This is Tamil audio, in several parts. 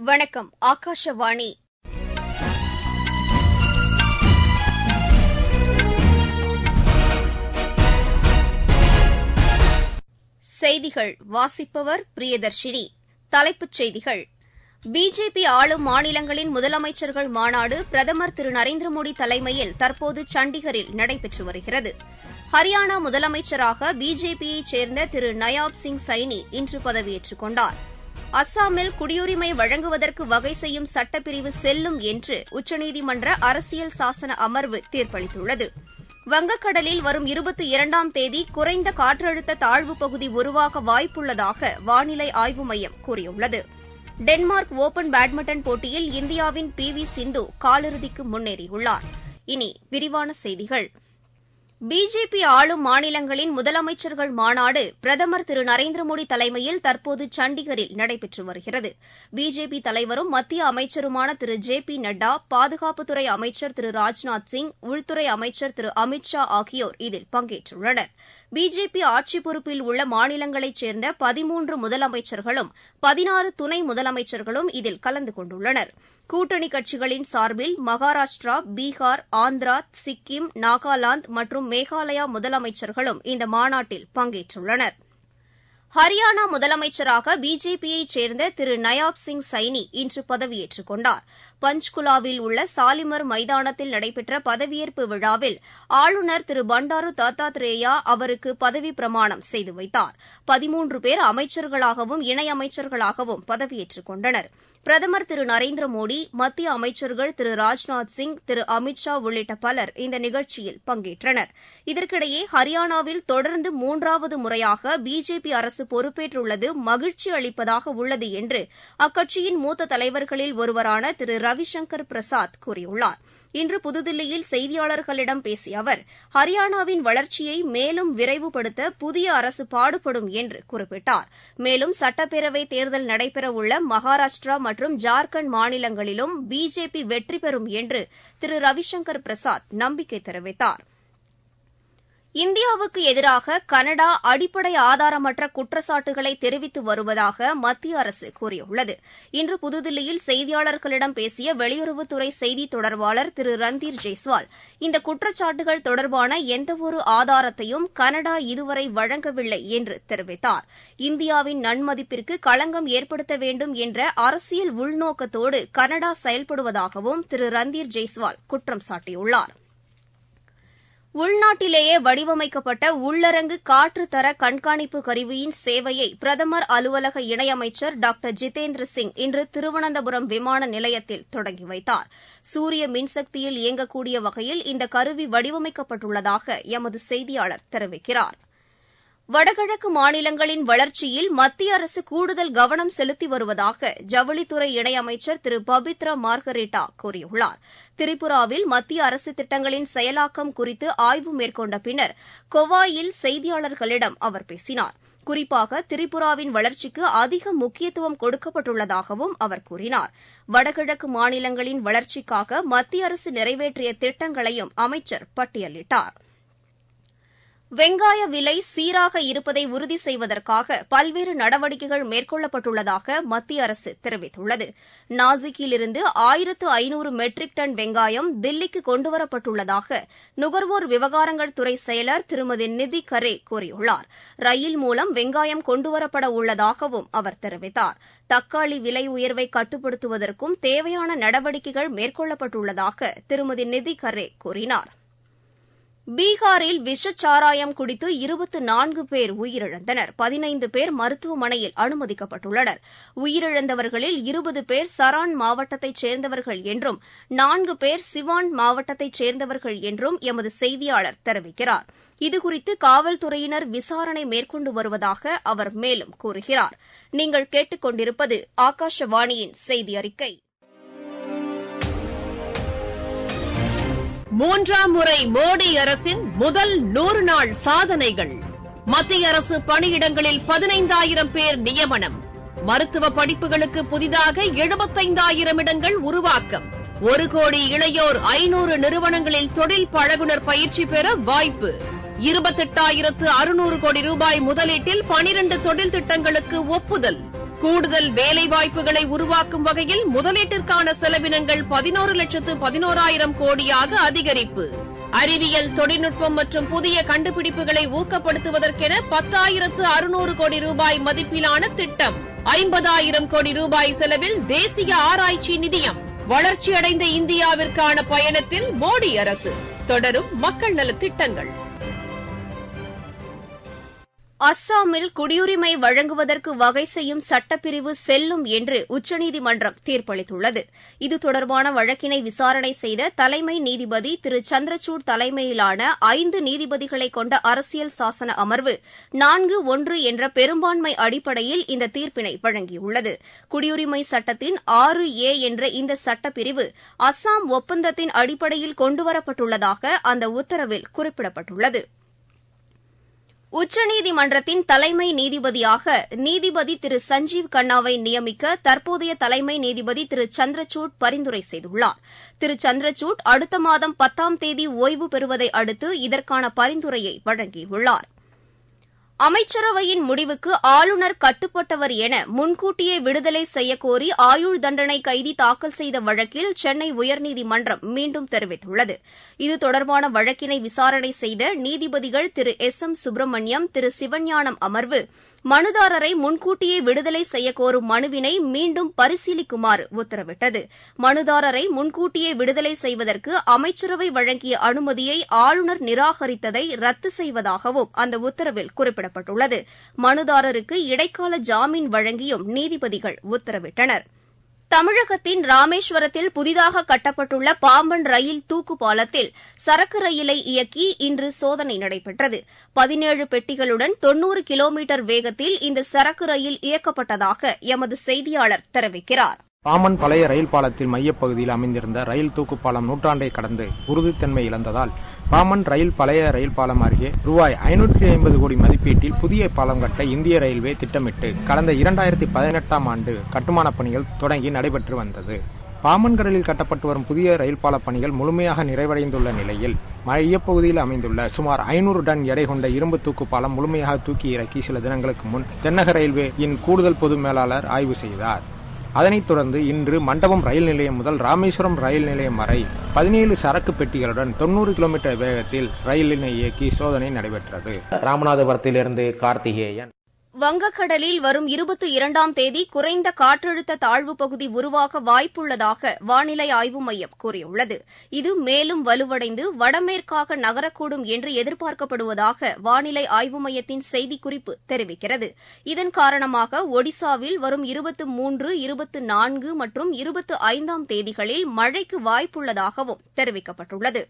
வணக்கம் ஆகாஷவாணி செய்திகள் வாசிப்பவர் பிரியதர்ஷினி தலைப்புச் செய்திகள் பிஜேபி ஆளும் மாநிலங்களின் முதலமைச்சர்கள் மாநாடு பிரதமர் திரு நரேந்திர மோடி தலைமையில் தற்போது சண்டிகரில் நடைபெற்று வருகிறது ஹரியானா முதலமைச்சராக பிஜேபியைச் சேர்ந்த திரு நயாப் சிங் சைனி இன்று பதவியேற்றுக் கொண்டார் அஸ்ஸாமில் குடியுரிமை வழங்குவதற்கு வகை செய்யும் சட்டப்பிரிவு செல்லும் என்று உச்சநீதிமன்ற அரசியல் சாசன அமர்வு தீர்ப்பளித்துள்ளது வங்கக்கடலில் வரும் இருபத்தி இரண்டாம் தேதி குறைந்த காற்றழுத்த தாழ்வுப் பகுதி உருவாக வாய்ப்புள்ளதாக வானிலை ஆய்வு மையம் கூறியுள்ளது டென்மார்க் ஒபன் பேட்மிண்டன் போட்டியில் இந்தியாவின் பி வி சிந்து காலிறுதிக்கு முன்னேறியுள்ளார் இனி விரிவான செய்திகள் பிஜேபி ஆளும் மாநிலங்களின் முதலமைச்சர்கள் மாநாடு பிரதமர் திரு நரேந்திர மோடி தலைமையில் தற்போது சண்டிகரில் நடைபெற்று வருகிறது பிஜேபி தலைவரும் மத்திய அமைச்சருமான திரு ஜே பி நட்டா பாதுகாப்புத்துறை அமைச்சர் திரு ராஜ்நாத் சிங் உள்துறை அமைச்சர் திரு அமித் ஷா ஆகியோர் இதில் பங்கேற்றுள்ளனர் பிஜேபி ஆட்சி பொறுப்பில் உள்ள மாநிலங்களைச் சேர்ந்த பதிமூன்று முதலமைச்சர்களும் பதினாறு துணை முதலமைச்சர்களும் இதில் கலந்து கொண்டுள்ளனர் கூட்டணி கட்சிகளின் சார்பில் மகாராஷ்டிரா பீகார் ஆந்திரா சிக்கிம் நாகாலாந்து மற்றும் மேகாலயா முதலமைச்சர்களும் இந்த மாநாட்டில் பங்கேற்றுள்ளனர் ஹரியானா முதலமைச்சராக பிஜேபியைச் சேர்ந்த திரு நயாப் சிங் சைனி இன்று பதவியேற்றுக் கொண்டார் பஞ்ச்குலாவில் உள்ள சாலிமர் மைதானத்தில் நடைபெற்ற பதவியேற்பு விழாவில் ஆளுநர் திரு பண்டாரு தத்தாத்ரேயா அவருக்கு பதவிப் பிரமாணம் செய்து வைத்தார் பதிமூன்று பேர் அமைச்சர்களாகவும் இணையமைச்சர்களாகவும் பதவியேற்றுக் கொண்டனர் பிரதமர் திரு நரேந்திர மோடி மத்திய அமைச்சர்கள் திரு ராஜ்நாத் சிங் திரு அமித் ஷா உள்ளிட்ட பலர் இந்த நிகழ்ச்சியில் பங்கேற்றனர் இதற்கிடையே ஹரியானாவில் தொடர்ந்து மூன்றாவது முறையாக பிஜேபி அரசு பொறுப்பேற்றுள்ளது மகிழ்ச்சி அளிப்பதாக உள்ளது என்று அக்கட்சியின் மூத்த தலைவர்களில் ஒருவரான திரு ரவிசங்கர் பிரசாத் கூறியுள்ளார் இன்று புதுதில்லியில் செய்தியாளர்களிடம் பேசிய அவர் ஹரியானாவின் வளர்ச்சியை மேலும் விரைவுபடுத்த புதிய அரசு பாடுபடும் என்று குறிப்பிட்டார் மேலும் சட்டப்பேரவைத் தேர்தல் நடைபெறவுள்ள மகாராஷ்டிரா மற்றும் ஜார்க்கண்ட் மாநிலங்களிலும் பிஜேபி வெற்றி பெறும் என்று திரு ரவிசங்கர் பிரசாத் நம்பிக்கை தெரிவித்தார் இந்தியாவுக்கு எதிராக கனடா அடிப்படை ஆதாரமற்ற குற்றச்சாட்டுகளை தெரிவித்து வருவதாக மத்திய அரசு கூறியுள்ளது இன்று புதுதில்லியில் செய்தியாளர்களிடம் பேசிய வெளியுறவுத்துறை செய்தித் தொடர்பாளர் திரு ரந்தீர் ஜெய்ஸ்வால் இந்த குற்றச்சாட்டுகள் தொடர்பான எந்தவொரு ஆதாரத்தையும் கனடா இதுவரை வழங்கவில்லை என்று தெரிவித்தார் இந்தியாவின் நன்மதிப்பிற்கு களங்கம் ஏற்படுத்த வேண்டும் என்ற அரசியல் உள்நோக்கத்தோடு கனடா செயல்படுவதாகவும் திரு ரந்தீர் ஜெய்ஸ்வால் குற்றம் சாட்டியுள்ளார் உள்நாட்டிலேயே வடிவமைக்கப்பட்ட உள்ளரங்கு காற்றுத்தர கண்காணிப்பு கருவியின் சேவையை பிரதமர் அலுவலக இணையமைச்சர் டாக்டர் ஜிதேந்திர சிங் இன்று திருவனந்தபுரம் விமான நிலையத்தில் தொடங்கி வைத்தார் சூரிய மின்சக்தியில் இயங்கக்கூடிய வகையில் இந்த கருவி வடிவமைக்கப்பட்டுள்ளதாக எமது செய்தியாளர் தெரிவிக்கிறார் வடகிழக்கு மாநிலங்களின் வளர்ச்சியில் மத்திய அரசு கூடுதல் கவனம் செலுத்தி வருவதாக ஜவுளித்துறை இணையமைச்சர் திரு பபித்ரா மார்கரேட்டா கூறியுள்ளார் திரிபுராவில் மத்திய அரசு திட்டங்களின் செயலாக்கம் குறித்து ஆய்வு மேற்கொண்ட பின்னர் கொவாயில் செய்தியாளர்களிடம் அவர் பேசினார் குறிப்பாக திரிபுராவின் வளர்ச்சிக்கு அதிக முக்கியத்துவம் கொடுக்கப்பட்டுள்ளதாகவும் அவர் கூறினார் வடகிழக்கு மாநிலங்களின் வளர்ச்சிக்காக மத்திய அரசு நிறைவேற்றிய திட்டங்களையும் அமைச்சர் பட்டியலிட்டார் வெங்காய விலை சீராக இருப்பதை உறுதி செய்வதற்காக பல்வேறு நடவடிக்கைகள் மேற்கொள்ளப்பட்டுள்ளதாக மத்திய அரசு தெரிவித்துள்ளது நாசிக்கிலிருந்து ஆயிரத்து ஐநூறு மெட்ரிக் டன் வெங்காயம் தில்லிக்கு கொண்டுவரப்பட்டுள்ளதாக நுகர்வோர் விவகாரங்கள் துறை செயலர் திருமதி நிதி கரே கூறியுள்ளார் ரயில் மூலம் வெங்காயம் கொண்டுவரப்பட உள்ளதாகவும் அவர் தெரிவித்தார் தக்காளி விலை உயர்வை கட்டுப்படுத்துவதற்கும் தேவையான நடவடிக்கைகள் மேற்கொள்ளப்பட்டுள்ளதாக திருமதி நிதி கரே கூறினாா் பீகாரில் விஷச்சாராயம் குடித்து இருபத்து நான்கு பேர் உயிரிழந்தனர் பதினைந்து பேர் மருத்துவமனையில் அனுமதிக்கப்பட்டுள்ளனர் உயிரிழந்தவர்களில் இருபது பேர் சரான் மாவட்டத்தைச் சேர்ந்தவர்கள் என்றும் நான்கு பேர் சிவான் மாவட்டத்தைச் சேர்ந்தவர்கள் என்றும் எமது செய்தியாளர் தெரிவிக்கிறார் இதுகுறித்து காவல்துறையினர் விசாரணை மேற்கொண்டு வருவதாக அவர் மேலும் கூறுகிறார் நீங்கள் கேட்டுக் கொண்டிருப்பது ஆகாஷவாணியின் செய்தி அறிக்கை மூன்றாம் முறை மோடி அரசின் முதல் நூறு நாள் சாதனைகள் மத்திய அரசு பணியிடங்களில் பதினைந்தாயிரம் பேர் நியமனம் மருத்துவ படிப்புகளுக்கு புதிதாக எழுபத்தைந்தாயிரம் இடங்கள் உருவாக்கம் ஒரு கோடி இளையோர் ஐநூறு நிறுவனங்களில் தொழில் பழகுனர் பயிற்சி பெற வாய்ப்பு இருபத்தெட்டாயிரத்து அறுநூறு கோடி ரூபாய் முதலீட்டில் பனிரண்டு தொழில் திட்டங்களுக்கு ஒப்புதல் கூடுதல் வேலைவாய்ப்புகளை உருவாக்கும் வகையில் முதலீட்டிற்கான செலவினங்கள் பதினோரு லட்சத்து பதினோராயிரம் கோடியாக அதிகரிப்பு அறிவியல் தொழில்நுட்பம் மற்றும் புதிய கண்டுபிடிப்புகளை ஊக்கப்படுத்துவதற்கென பத்தாயிரத்து அறுநூறு கோடி ரூபாய் மதிப்பிலான திட்டம் ஐம்பதாயிரம் கோடி ரூபாய் செலவில் தேசிய ஆராய்ச்சி நிதியம் வளர்ச்சியடைந்த இந்தியாவிற்கான பயணத்தில் மோடி அரசு தொடரும் மக்கள் நலத் திட்டங்கள் அஸ்ஸாமில் குடியுரிமை வழங்குவதற்கு வகை செய்யும் சட்டப்பிரிவு செல்லும் என்று உச்சநீதிமன்றம் தீர்ப்பளித்துள்ளது இது தொடர்பான வழக்கினை விசாரணை செய்த தலைமை நீதிபதி திரு சந்திரசூட் தலைமையிலான ஐந்து நீதிபதிகளை கொண்ட அரசியல் சாசன அமர்வு நான்கு ஒன்று என்ற பெரும்பான்மை அடிப்படையில் இந்த தீர்ப்பினை வழங்கியுள்ளது குடியுரிமை சட்டத்தின் ஆறு ஏ என்ற இந்த சட்டப்பிரிவு அஸ்ஸாம் ஒப்பந்தத்தின் அடிப்படையில் கொண்டுவரப்பட்டுள்ளதாக அந்த உத்தரவில் குறிப்பிடப்பட்டுள்ளது உச்சநீதிமன்றத்தின் தலைமை நீதிபதியாக நீதிபதி திரு சஞ்சீவ் கண்ணாவை நியமிக்க தற்போதைய தலைமை நீதிபதி திரு சந்திரசூட் பரிந்துரை செய்துள்ளார் திரு சந்திரசூட் அடுத்த மாதம் பத்தாம் தேதி ஓய்வு பெறுவதை அடுத்து இதற்கான பரிந்துரையை வழங்கியுள்ளார் அமைச்சரவையின் முடிவுக்கு ஆளுநர் கட்டுப்பட்டவர் என முன்கூட்டியே விடுதலை செய்யக்கோரி ஆயுள் தண்டனை கைதி தாக்கல் செய்த வழக்கில் சென்னை உயர்நீதிமன்றம் மீண்டும் தெரிவித்துள்ளது இது தொடர்பான வழக்கினை விசாரணை செய்த நீதிபதிகள் திரு எஸ் எம் சுப்பிரமணியம் திரு சிவஞானம் அமர்வு மனுதாரரை முன்கூட்டியே விடுதலை செய்யக்கோரும் மனுவினை மீண்டும் பரிசீலிக்குமாறு உத்தரவிட்டது மனுதாரரை முன்கூட்டியே விடுதலை செய்வதற்கு அமைச்சரவை வழங்கிய அனுமதியை ஆளுநர் நிராகரித்ததை ரத்து செய்வதாகவும் அந்த உத்தரவில் குறிப்பிடப்பட்டுள்ளது மனுதாரருக்கு இடைக்கால ஜாமீன் வழங்கியும் நீதிபதிகள் உத்தரவிட்டனர் தமிழகத்தின் ராமேஸ்வரத்தில் புதிதாக கட்டப்பட்டுள்ள பாம்பன் ரயில் தூக்கு பாலத்தில் சரக்கு ரயிலை இயக்கி இன்று சோதனை நடைபெற்றது பதினேழு பெட்டிகளுடன் தொன்னூறு கிலோமீட்டர் வேகத்தில் இந்த சரக்கு ரயில் இயக்கப்பட்டதாக எமது செய்தியாளர் தெரிவிக்கிறார் பாமன் பழைய ரயில் பாலத்தில் மையப்பகுதியில் அமைந்திருந்த ரயில் தூக்கு பாலம் நூற்றாண்டை கடந்து உறுதித்தன்மை இழந்ததால் பாமன் ரயில் பழைய ரயில் பாலம் அருகே ரூபாய் ஐநூற்றி ஐம்பது கோடி மதிப்பீட்டில் புதிய பாலம் கட்ட இந்திய ரயில்வே திட்டமிட்டு கடந்த இரண்டாயிரத்தி பதினெட்டாம் ஆண்டு கட்டுமானப் பணிகள் தொடங்கி நடைபெற்று வந்தது பாமன் கடலில் கட்டப்பட்டு வரும் புதிய ரயில் பால பணிகள் முழுமையாக நிறைவடைந்துள்ள நிலையில் மையப்பகுதியில் அமைந்துள்ள சுமார் ஐநூறு டன் எடை கொண்ட இரும்பு தூக்கு பாலம் முழுமையாக தூக்கி இறக்கி சில தினங்களுக்கு முன் தென்னக ரயில்வேயின் கூடுதல் பொது மேலாளர் ஆய்வு செய்தார் அதனைத் தொடர்ந்து இன்று மண்டபம் ரயில் நிலையம் முதல் ராமேஸ்வரம் ரயில் நிலையம் வரை பதினேழு சரக்கு பெட்டிகளுடன் தொன்னூறு கிலோமீட்டர் வேகத்தில் ரயிலினை இயக்கி சோதனை நடைபெற்றது ராமநாதபுரத்திலிருந்து கார்த்திகேயன் வங்கக்கடலில் வரும் இருபத்தி இரண்டாம் தேதி குறைந்த காற்றழுத்த தாழ்வு பகுதி உருவாக வாய்ப்புள்ளதாக வானிலை ஆய்வு மையம் கூறியுள்ளது இது மேலும் வலுவடைந்து வடமேற்காக நகரக்கூடும் என்று எதிர்பார்க்கப்படுவதாக வானிலை ஆய்வு மையத்தின் செய்திக்குறிப்பு தெரிவிக்கிறது இதன் காரணமாக ஒடிசாவில் வரும் இருபத்து மூன்று இருபத்து நான்கு மற்றும் இருபத்து ஐந்தாம் தேதிகளில் மழைக்கு வாய்ப்புள்ளதாகவும் தெரிவிக்கப்பட்டுள்ளது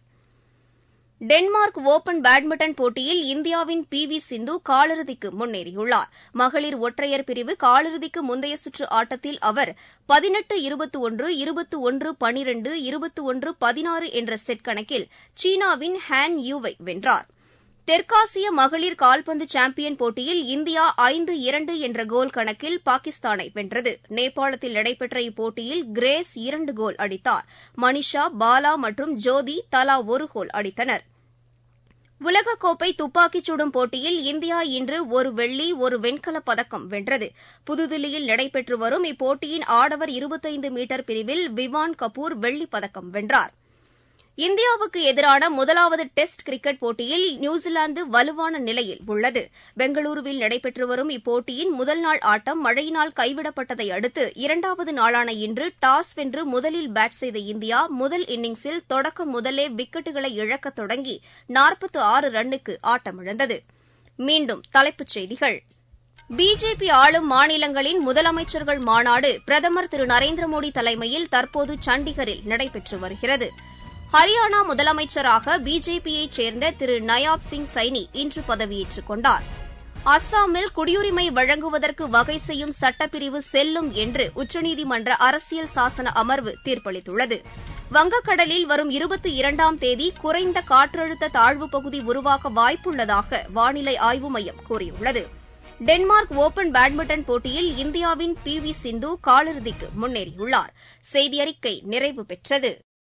டென்மார்க் ஒபன் பேட்மிண்டன் போட்டியில் இந்தியாவின் பி வி சிந்து காலிறுதிக்கு முன்னேறியுள்ளார் மகளிர் ஒற்றையர் பிரிவு காலிறுதிக்கு முந்தைய சுற்று ஆட்டத்தில் அவர் பதினெட்டு இருபத்தி ஒன்று இருபத்தி ஒன்று பனிரெண்டு இருபத்தி ஒன்று பதினாறு என்ற செட் கணக்கில் சீனாவின் ஹான் யூவை வென்றார் தெற்காசிய மகளிர் கால்பந்து சாம்பியன் போட்டியில் இந்தியா ஐந்து இரண்டு என்ற கோல் கணக்கில் பாகிஸ்தானை வென்றது நேபாளத்தில் நடைபெற்ற இப்போட்டியில் கிரேஸ் இரண்டு கோல் அடித்தார் மனிஷா பாலா மற்றும் ஜோதி தலா ஒரு கோல் அடித்தனர் உலகக்கோப்பை துப்பாக்கிச் சுடும் போட்டியில் இந்தியா இன்று ஒரு வெள்ளி ஒரு வெண்கலப் பதக்கம் வென்றது புதுதில்லியில் நடைபெற்று வரும் இப்போட்டியின் ஆடவர் இருபத்தைந்து மீட்டர் பிரிவில் விவான் கபூர் வெள்ளிப் பதக்கம் வென்றார் இந்தியாவுக்கு எதிரான முதலாவது டெஸ்ட் கிரிக்கெட் போட்டியில் நியூசிலாந்து வலுவான நிலையில் உள்ளது பெங்களூருவில் நடைபெற்று வரும் இப்போட்டியின் முதல் நாள் ஆட்டம் மழையினால் கைவிடப்பட்டதை அடுத்து இரண்டாவது நாளான இன்று டாஸ் வென்று முதலில் பேட் செய்த இந்தியா முதல் இன்னிங்ஸில் தொடக்கம் முதலே விக்கெட்டுகளை இழக்கத் தொடங்கி நாற்பத்து ஆறு ரன்னுக்கு ஆட்டமிழந்தது மீண்டும் தலைப்புச் செய்திகள் பிஜேபி ஆளும் மாநிலங்களின் முதலமைச்சர்கள் மாநாடு பிரதமர் திரு நரேந்திர மோடி தலைமையில் தற்போது சண்டிகரில் நடைபெற்று வருகிறது ஹரியானா முதலமைச்சராக பிஜேபியைச் சேர்ந்த திரு நயாப் சிங் சைனி இன்று பதவியேற்றுக் கொண்டார் அஸ்ஸாமில் குடியுரிமை வழங்குவதற்கு வகை செய்யும் சட்டப்பிரிவு செல்லும் என்று உச்சநீதிமன்ற அரசியல் சாசன அமர்வு தீர்ப்பளித்துள்ளது வங்கக்கடலில் வரும் இருபத்தி இரண்டாம் தேதி குறைந்த காற்றழுத்த தாழ்வுப் பகுதி உருவாக வாய்ப்புள்ளதாக வானிலை ஆய்வு மையம் கூறியுள்ளது டென்மார்க் ஒபன் பேட்மிண்டன் போட்டியில் இந்தியாவின் பி வி சிந்து காலிறுதிக்கு முன்னேறியுள்ளார் செய்தியறிக்கை நிறைவு பெற்றது